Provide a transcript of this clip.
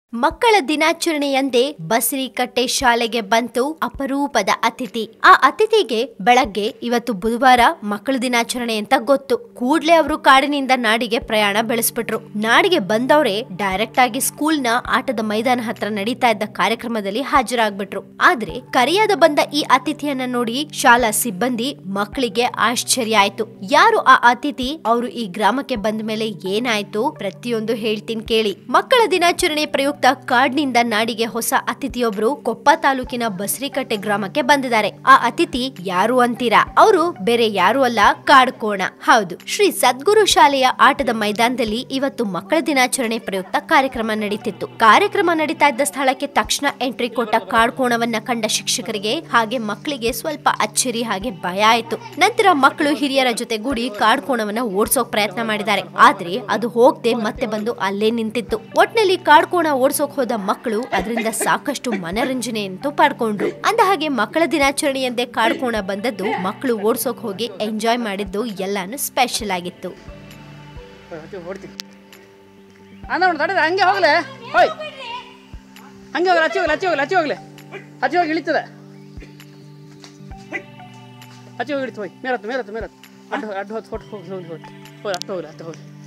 ಮಕ್ಕಳ ದಿನಾಚರಣೆಯಂದೇ ಬಸರಿಕಟ್ಟೆ ಶಾಲೆಗೆ ಬಂತು ಅಪರೂಪದ ಅತಿಥಿ ಆ ಅತಿಥಿಗೆ ಬೆಳಗ್ಗೆ ಇವತ್ತು ಬುಧವಾರ ಮಕ್ಕಳ ದಿನಾಚರಣೆ ಅಂತ ಗೊತ್ತು ಕೂಡ್ಲೆ ಅವರು ಕಾಡಿನಿಂದ ನಾಡಿಗೆ ಪ್ರಯಾಣ ಬೆಳೆಸ್ಬಿಟ್ರು ನಾಡಿಗೆ ಬಂದವರೇ ಡೈರೆಕ್ಟ್ ಆಗಿ ಸ್ಕೂಲ್ನ ಆಟದ ಮೈದಾನ ಹತ್ರ ನಡೀತಾ ಇದ್ದ ಕಾರ್ಯಕ್ರಮದಲ್ಲಿ ಹಾಜರಾಗ್ಬಿಟ್ರು ಆದ್ರೆ ಕರೆಯಾದ ಬಂದ ಈ ಅತಿಥಿಯನ್ನ ನೋಡಿ ಶಾಲಾ ಸಿಬ್ಬಂದಿ ಮಕ್ಕಳಿಗೆ ಆಶ್ಚರ್ಯ ಆಯ್ತು ಯಾರು ಆ ಅತಿಥಿ ಅವರು ಈ ಗ್ರಾಮಕ್ಕೆ ಬಂದ ಮೇಲೆ ಏನಾಯ್ತು ಪ್ರತಿಯೊಂದು ಹೇಳ್ತೀನಿ ಕೇಳಿ ಮಕ್ಕಳ ದಿನಾಚರಣೆ ಪ್ರಯುಕ್ತ ಕಾಡ್ನಿಂದ ನಾಡಿಗೆ ಹೊಸ ಅತಿಥಿಯೊಬ್ರು ಕೊಪ್ಪ ತಾಲೂಕಿನ ಬಸರಿಕಟ್ಟೆ ಗ್ರಾಮಕ್ಕೆ ಬಂದಿದ್ದಾರೆ ಆ ಅತಿಥಿ ಯಾರು ಅಂತೀರಾ ಅವರು ಬೇರೆ ಯಾರು ಅಲ್ಲ ಕಾಡ್ಕೋಣ ಹೌದು ಶ್ರೀ ಸದ್ಗುರು ಶಾಲೆಯ ಆಟದ ಮೈದಾನದಲ್ಲಿ ಇವತ್ತು ಮಕ್ಕಳ ದಿನಾಚರಣೆ ಪ್ರಯುಕ್ತ ಕಾರ್ಯಕ್ರಮ ನಡೀತಿತ್ತು ಕಾರ್ಯಕ್ರಮ ನಡೀತಾ ಇದ್ದ ಸ್ಥಳಕ್ಕೆ ತಕ್ಷಣ ಎಂಟ್ರಿ ಕೊಟ್ಟ ಕಾಡ್ಕೋಣವನ್ನ ಕಂಡ ಶಿಕ್ಷಕರಿಗೆ ಹಾಗೆ ಮಕ್ಕಳಿಗೆ ಸ್ವಲ್ಪ ಅಚ್ಚರಿ ಹಾಗೆ ಭಯ ಆಯ್ತು ನಂತರ ಮಕ್ಕಳು ಹಿರಿಯರ ಜೊತೆಗೂಡಿ ಕಾಡ್ಕೋಣವನ್ನ ಓಡ್ಸೋಕ್ ಪ್ರಯತ್ನ ಮಾಡಿದ್ದಾರೆ ಆದ್ರೆ ಅದು ಹೋಗದೆ ಮತ್ತೆ ಬಂದು ಅಲ್ಲೇ ನಿಂತಿತ್ತು ಒಟ್ನಲ್ಲಿ ಕಾಡ್ಕೋಣ ಓಡ್ಸೋಕ್ ಹೋದ ಮಕ್ಕಳು ಅದರಿಂದ ಸಾಕಷ್ಟು ಮನರಂಜನೆಯಂತೂ ಪಡ್ಕೊಂಡ್ರು ಅಂದ ಹಾಗೆ ಮಕ್ಕಳ ದಿನಾಚರಣೆಯಂದೇ ಕಾಡ್ಕೋಣ ಬಂದದ್ದು ಮಕ್ಕಳು ಓಡ್ಸೋಕ್ ಹೋಗಿ ಎಂಜಾಯ್ ಮಾಡಿದ್ದು ಎಲ್ಲಾನು ಸ್ಪೆಷಲ್ ಆಗಿತ್ತು ಹೊಡ್ತೀವಿ ಹೊಡ್ತೀವಿ ಅಣ್ಣ ನೋಡಿ ತಡೆದ ಹಂಗೆ ಹೋಗ್ಲೆ ಹೋಯ್ ಹಂಗೆ ಹೋಗ್ಲಿ ಹಚ್ಚಿ ಹೋಗ್ಲಿ ಹಚ್ಚಿ ಹೋಗ್ಲಿ ಹಚ್ಚಿ ಹೋಗ್ಲಿ ಹಚ್ಚಿ ಹೋಗಿ ಇಳಿತದೆ ಹಚ್ಚಿ ಹೋಗಿ ಇಳಿತು ಹೋಯ್ ಮೇಲತ್ತು ಮೇಲತ್ತು ಮೇಲತ್ತು ಅಡ್ಡ ಅಡ್ಡ ಹೊತ್ತು ಹೊಟ್ಟು ಹೋಗಿ ಹೋಗಿ ಹೋಗಿ ಹೋಗಿ ಅಷ್ಟು ಹೋಗ್ಲಿ ಅಷ್ಟು ಹೋಗಿ